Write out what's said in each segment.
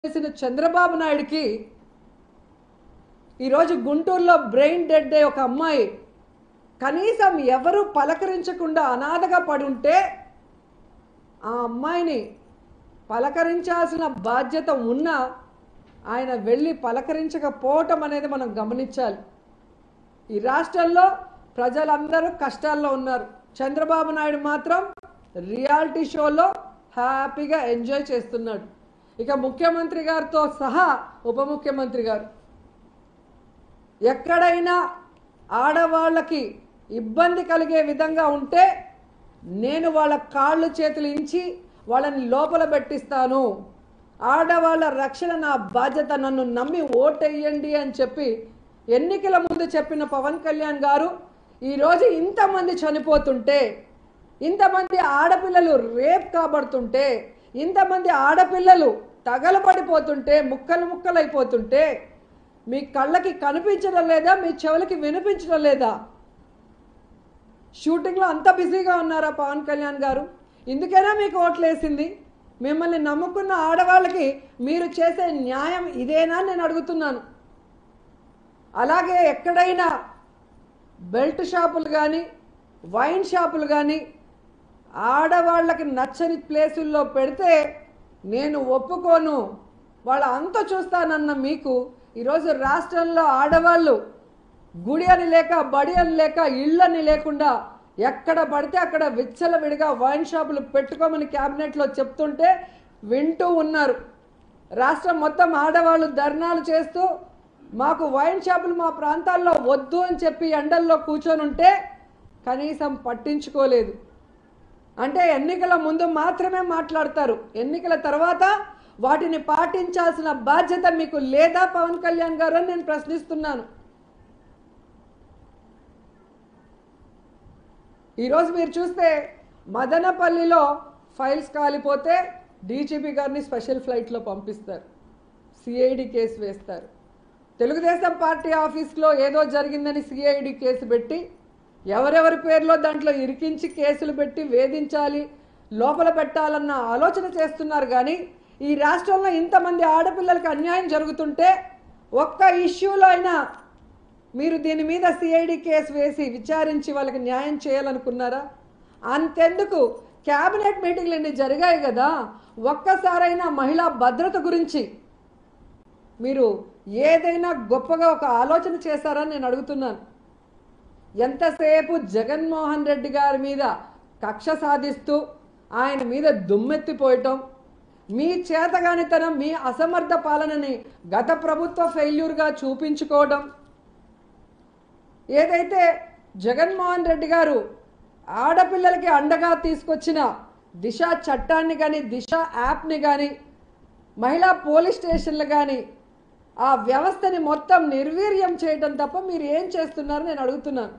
చేసిన చంద్రబాబు నాయుడికి ఈరోజు గుంటూరులో బ్రెయిన్ డెడ్ అయ్యే ఒక అమ్మాయి కనీసం ఎవరు పలకరించకుండా అనాథగా పడుంటే ఆ అమ్మాయిని పలకరించాల్సిన బాధ్యత ఉన్నా ఆయన వెళ్ళి పలకరించకపోవటం అనేది మనం గమనించాలి ఈ రాష్ట్రంలో ప్రజలందరూ కష్టాల్లో ఉన్నారు చంద్రబాబు నాయుడు మాత్రం రియాలిటీ షోలో హ్యాపీగా ఎంజాయ్ చేస్తున్నాడు ఇక ముఖ్యమంత్రి గారితో సహా ఉప ముఖ్యమంత్రి గారు ఎక్కడైనా ఆడవాళ్ళకి ఇబ్బంది కలిగే విధంగా ఉంటే నేను వాళ్ళ కాళ్ళు చేతులు ఇంచి వాళ్ళని లోపల పెట్టిస్తాను ఆడవాళ్ళ రక్షణ నా బాధ్యత నన్ను నమ్మి ఓటెయ్యండి అని చెప్పి ఎన్నికల ముందు చెప్పిన పవన్ కళ్యాణ్ గారు ఈరోజు ఇంతమంది చనిపోతుంటే ఇంతమంది ఆడపిల్లలు రేప్ కాబడుతుంటే ఇంతమంది ఆడపిల్లలు తగలబడిపోతుంటే ముక్కలు ముక్కలైపోతుంటే మీ కళ్ళకి కనిపించడం లేదా మీ చెవులకి వినిపించడం లేదా షూటింగ్లో అంత బిజీగా ఉన్నారా పవన్ కళ్యాణ్ గారు ఇందుకైనా మీకు ఓట్లేసింది మిమ్మల్ని నమ్ముకున్న ఆడవాళ్ళకి మీరు చేసే న్యాయం ఇదేనా అని నేను అడుగుతున్నాను అలాగే ఎక్కడైనా బెల్ట్ షాపులు కానీ వైన్ షాపులు కానీ ఆడవాళ్ళకి నచ్చని ప్లేసుల్లో పెడితే నేను ఒప్పుకోను వాళ్ళ అంత చూస్తానన్న మీకు ఈరోజు రాష్ట్రంలో ఆడవాళ్ళు గుడి అని లేక బడి అని లేక ఇళ్ళని లేకుండా ఎక్కడ పడితే అక్కడ విచ్చలవిడిగా వైన్ షాపులు పెట్టుకోమని క్యాబినెట్లో చెప్తుంటే వింటూ ఉన్నారు రాష్ట్రం మొత్తం ఆడవాళ్ళు ధర్నాలు చేస్తూ మాకు వైన్ షాపులు మా ప్రాంతాల్లో వద్దు అని చెప్పి ఎండల్లో కూర్చొని ఉంటే కనీసం పట్టించుకోలేదు అంటే ఎన్నికల ముందు మాత్రమే మాట్లాడతారు ఎన్నికల తర్వాత వాటిని పాటించాల్సిన బాధ్యత మీకు లేదా పవన్ కళ్యాణ్ గారు అని నేను ప్రశ్నిస్తున్నాను ఈరోజు మీరు చూస్తే మదనపల్లిలో ఫైల్స్ కాలిపోతే డీజీపీ గారిని స్పెషల్ ఫ్లైట్లో పంపిస్తారు సిఐడి కేసు వేస్తారు తెలుగుదేశం పార్టీ ఆఫీస్లో ఏదో జరిగిందని సిఐడి కేసు పెట్టి ఎవరెవరి పేర్లో దాంట్లో ఇరికించి కేసులు పెట్టి వేధించాలి లోపల పెట్టాలన్న ఆలోచన చేస్తున్నారు కానీ ఈ రాష్ట్రంలో ఇంతమంది ఆడపిల్లలకి అన్యాయం జరుగుతుంటే ఒక్క ఇష్యూలో అయినా మీరు దీని మీద సిఐడి కేసు వేసి విచారించి వాళ్ళకి న్యాయం చేయాలనుకున్నారా అంతెందుకు క్యాబినెట్ మీటింగ్లు ఇన్ని జరిగాయి కదా ఒక్కసారైనా మహిళా భద్రత గురించి మీరు ఏదైనా గొప్పగా ఒక ఆలోచన చేశారని నేను అడుగుతున్నాను ఎంతసేపు జగన్మోహన్ రెడ్డి గారి మీద కక్ష సాధిస్తూ ఆయన మీద దుమ్మెత్తిపోయటం మీ చేతగానితనం మీ అసమర్థ పాలనని గత ప్రభుత్వ ఫెయిల్యూర్గా చూపించుకోవడం ఏదైతే జగన్మోహన్ రెడ్డి గారు ఆడపిల్లలకి అండగా తీసుకొచ్చిన దిశ చట్టాన్ని కానీ దిశ యాప్ని కానీ మహిళా పోలీస్ స్టేషన్లు కానీ ఆ వ్యవస్థని మొత్తం నిర్వీర్యం చేయడం తప్ప మీరు ఏం చేస్తున్నారు నేను అడుగుతున్నాను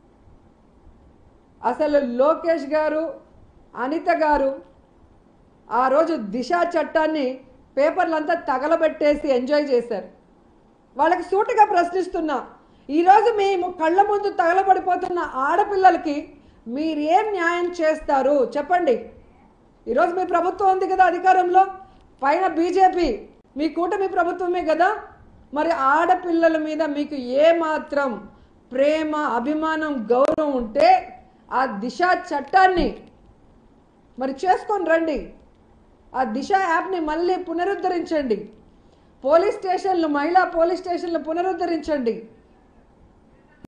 అసలు లోకేష్ గారు అనిత గారు ఆ రోజు దిశ చట్టాన్ని పేపర్లంతా తగలబెట్టేసి ఎంజాయ్ చేశారు వాళ్ళకి సూటిగా ప్రశ్నిస్తున్నా ఈరోజు మీ కళ్ళ ముందు తగలబడిపోతున్న ఆడపిల్లలకి మీరేం న్యాయం చేస్తారు చెప్పండి ఈరోజు మీ ప్రభుత్వం ఉంది కదా అధికారంలో పైన బీజేపీ మీ కూటమి ప్రభుత్వమే కదా మరి ఆడపిల్లల మీద మీకు ఏ మాత్రం ప్రేమ అభిమానం గౌరవం ఉంటే ఆ దిశ చట్టాన్ని మరి చేసుకొని రండి ఆ దిశ యాప్ని మళ్ళీ పునరుద్ధరించండి పోలీస్ స్టేషన్లు మహిళా పోలీస్ స్టేషన్లు పునరుద్ధరించండి